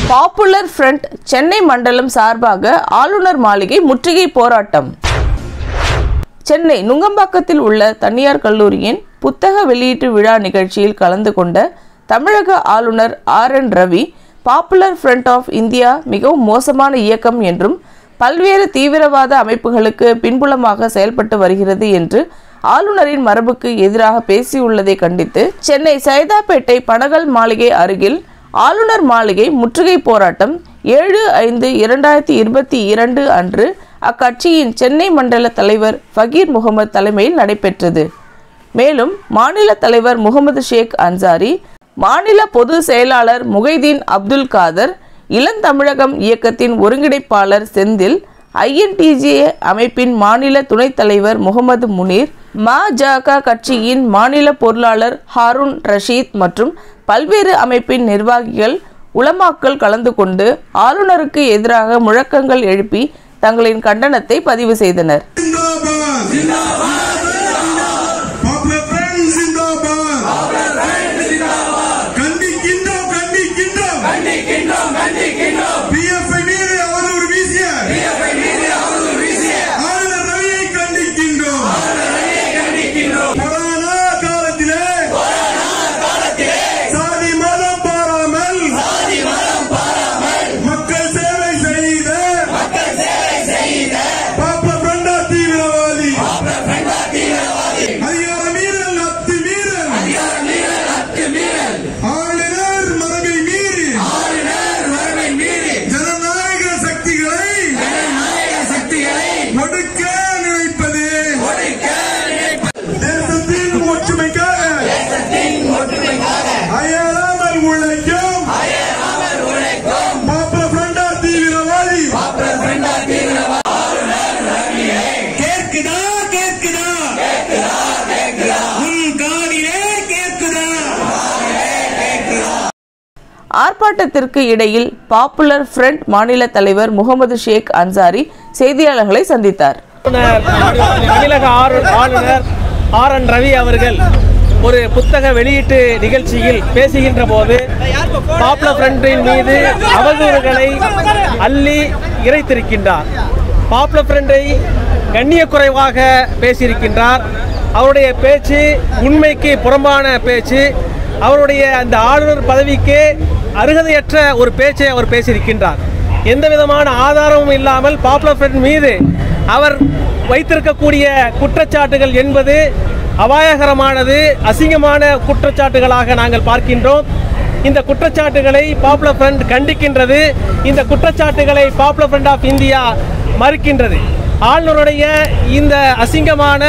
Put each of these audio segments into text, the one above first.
popular front Chennai மண்டலம் சார்பாக ஆளுநர் மாளிகை முற்றுகை போராட்டம் சென்னை நுங்கம்பாக்கத்தில் உள்ள தனியார் கல்லூரியின் புத்தக வெளியீட்டு விழா நிகழ்ச்சியில் கலந்து கொண்ட தமிழக ஆளுநர் R N Ravi Popular Front of India மிகவும் மோசமான இயக்கம் என்றும் பல்வேறு தீவிரவாத அமைப்புகளுக்கு பின்புலமாக செயல்பட்டு வருகிறது என்று ஆளுநரின் மரபுக்கு எதிராக பேசியுள்ளதை கண்டித்து சென்னை சைதாப்பேட்டை பனகல் மாளிகை அருகில் ஆளுநர் மாளிகை முற்றுகை போராட்டம் ஏழு ஐந்து இரண்டாயிரத்தி இருபத்தி இரண்டு அன்று அக்கட்சியின் சென்னை மண்டல தலைவர் ஃபகீர் முகமது தலைமையில் நடைபெற்றது மேலும் மாநில தலைவர் முகமது ஷேக் அன்சாரி மாநில பொது செயலாளர் முகைதீன் அப்துல் காதர் இளந்தமிழகம் இயக்கத்தின் ஒருங்கிணைப்பாளர் செந்தில் ஐஎன்டிஜே அமைப்பின் மாநில துணைத் தலைவர் முகமது முனீர் மஜக கட்சியின் மாநில பொருளாளர் ஹாரூன் ரஷீத் மற்றும் பல்வேறு அமைப்பின் நிர்வாகிகள் உலமாக்கள் கலந்து கொண்டு ஆளுநருக்கு எதிராக முழக்கங்கள் எழுப்பி தங்களின் கண்டனத்தை பதிவு செய்தனர் जिंदाबाद பாப்புலர் ஃப்ரெண்ட் जिंदाबाद கண்டிக்கின்றோம் கண்டிக்கின்றோம் பிஎஃப்ஐ மீது அவதூறு வீசிய ஆளுநர் ரவியை கண்டிக்கின்றோம் கொரோனா காலத்திலே சாதி மதம் பாராமல் மக்கள் சேவை செய்த பாப்புலர் ஃப்ரண்டா தீவிரவாதி அதிகார மீறல் அத்துமீறல் ஆளுநர் மரபை மீறி ஜனநாயக சக்திகளை ஒடுக்க நினைப்பது தேசத்தின் ஒற்றுமைக்காக அயலாமல் உழைக்கும் பாப்புலர் ஃப்ரண்டா தீவிரவாதி கேக்குதா கேக்குதா உன் காதிலே கேக்குதா ஆர்ப்பாட்டத்திற்கு இடையில் பாப்புலர் ஃப்ரண்ட் மாநில தலைவர் முகமது ஷேக் அன்சாரி செய்தியாளர்களை சந்தித்தார் ஆளுநர் தமிழக ஆறு- ஆளுநர் ஆர் என் ரவி அவர்கள் ஒரு புத்தக வெளியீட்டு நிகழ்ச்சியில் பேசுகின்ற போது பாப்புலர் ஃப்ரண்டின் மீது அவதூறுகளை அள்ளி இறைத்திருக்கின்றார் பாப்புலர் ஃப்ரண்டை கண்ணியக்குறைவாக பேசியிருக்கின்றார் அவருடைய பேச்சு உண்மைக்கு புறம்பான பேச்சு அவருடைய அந்த ஆளுநர் பதவிக்கே அருகதையற்ற ஒரு பேச்சை அவர் பேசியிருக்கின்றார் எந்த விதமான ஆதாரமும் இல்லாமல் பாப்புலர் ஃப்ரண்ட் மீது அவர் வைத்திருக்கக்கூடிய குற்றச்சாட்டுகள் என்பது அபாயகரமானது அசிங்கமான குற்றச்சாட்டுகளாக நாங்கள் பார்க்கின்றோம் இந்த குற்றச்சாட்டுகளை பாப்புலர் ஃப்ரண்ட் கண்டிக்கின்றது இந்த குற்றச்சாட்டுகளை பாப்புலர் ஃப்ரண்ட் ஆஃப் இந்தியா மறுக்கின்றது ஆளுநருடைய இந்த அசிங்கமான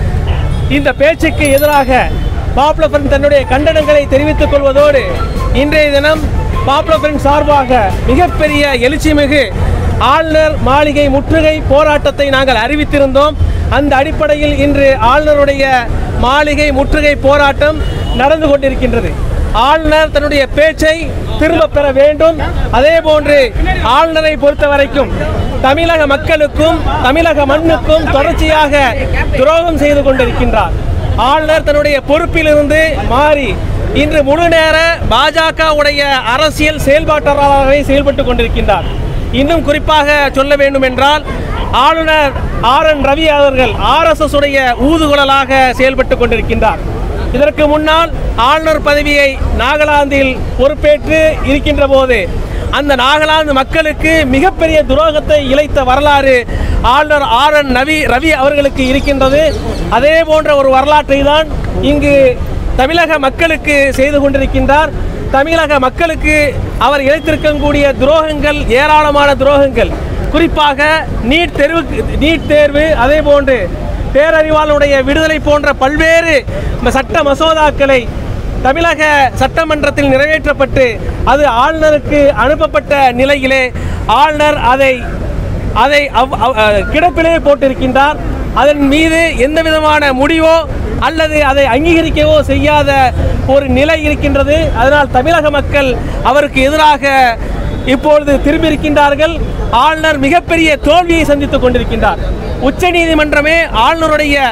இந்த பேச்சுக்கு எதிராக பாப்புலர் ஃப்ரண்ட் தன்னுடைய கண்டனங்களை தெரிவித்துக் கொள்வதோடு இன்றைய தினம் பாப்புலர் ஃப்ரண்ட் சார்பாக மிகப்பெரிய எழுச்சிமிகு ஆளுநர் மாளிகை முற்றுகை போராட்டத்தை நாங்கள் அறிவித்திருந்தோம் அந்த அடிப்படையில் இன்று ஆளுநருடைய மாளிகை முற்றுகை போராட்டம் நடந்து கொண்டிருக்கின்றது ஆளுநர் தன்னுடைய பேச்சை திரும்ப பெற வேண்டும் அதே போன்று ஆளுநரை பொறுத்த வரைக்கும் தமிழக மக்களுக்கும் தமிழக மண்ணுக்கும் தொடர்ச்சியாக துரோகம் செய்து கொண்டிருக்கின்றார் ஆளுநர் தன்னுடைய பொறுப்பிலிருந்து மாறி இன்று முழு நேர பாஜக உடைய அரசியல் செயல்பாட்டாளராகவே செயல்பட்டு கொண்டிருக்கின்றார் இன்னும் குறிப்பாக சொல்ல வேண்டும் என்றால் ஆளுநர் ஆர் என் ரவி அவர்கள் ஆர்எஸ்எஸ் உடைய ஊதுகுழலாக செயல்பட்டு கொண்டிருக்கின்றார் இதற்கு முன்னால் ஆளுநர் பதவியை நாகாலாந்தில் பொறுப்பேற்று இருக்கின்ற போது அந்த நாகாலாந்து மக்களுக்கு மிகப்பெரிய துரோகத்தை இழைத்த வரலாறு ஆளுநர் ஆர் என் ரவி ரவி அவர்களுக்கு இருக்கின்றது அதே போன்ற ஒரு வரலாற்றை தான் இங்கு தமிழக மக்களுக்கு செய்து கொண்டிருக்கின்றார் தமிழக மக்களுக்கு அவர் இழைத்திருக்கக்கூடிய துரோகங்கள் ஏராளமான துரோகங்கள் குறிப்பாக நீட் தேர்வு நீட் தேர்வு அதே போன்று பேரறிவாளனுடைய விடுதலை போன்ற பல்வேறு ம- சட்ட மசோதாக்களை தமிழக சட்டமன்றத்தில் நிறைவேற்றப்பட்டு அது ஆளுநருக்கு அனுப்பப்பட்ட நிலையிலே ஆளுநர் அதை அதை அவ்- அவ்- அஹ் கிடப்பிலே போட்டிருக்கின்றார் அதன் மீது எந்த விதமான முடிவோ அல்லது அதை அங்கீகரிக்கவோ செய்யாத ஒரு நிலை இருக்கின்றது அதனால் தமிழக மக்கள் அவருக்கு எதிராக இப்பொழுது திரும்பி இருக்கின்றார்கள் ஆளுநர் மிகப்பெரிய தோல்வியை சந்தித்துக் கொண்டிருக்கின்றார் உச்சநீதிமன்றமே ஆளுநருடைய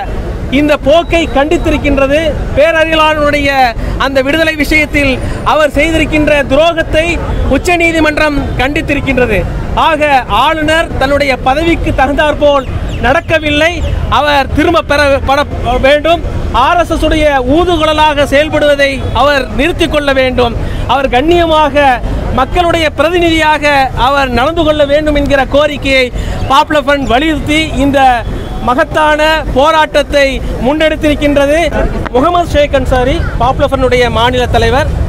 இந்த போக்கை கண்டித்திருக்கின்றது பேரறிவாளனுடைய அந்த விடுதலை விஷயத்தில் அவர் செய்திருக்கின்ற துரோகத்தை உச்சநீதிமன்றம் கண்டித்திருக்கின்றது ஆக ஆளுநர் தன்னுடைய பதவிக்கு தகுந்தாற்போல் நடக்கவில்லை அவர் திரும்ப பெற பட வேண்டும் ஆர்எஸ்எஸ் உடைய ஊதுகுழலாக செயல்படுவதை அவர் நிறுத்திக் கொள்ள வேண்டும் அவர் கண்ணியமாக மக்களுடைய பிரதிநிதியாக அவர் நடந்து கொள்ள வேண்டும் என்கிற கோரிக்கையை பாப்புலர் ஃப்ரண்ட் வலியுறுத்தி இந்த மகத்தான போராட்டத்தை முன்னெடுத்திருக்கின்றது முகமது ஷேக் அன்சாரி பாப்புலர் ஃப்ரண்டுடைய மாநில தலைவர்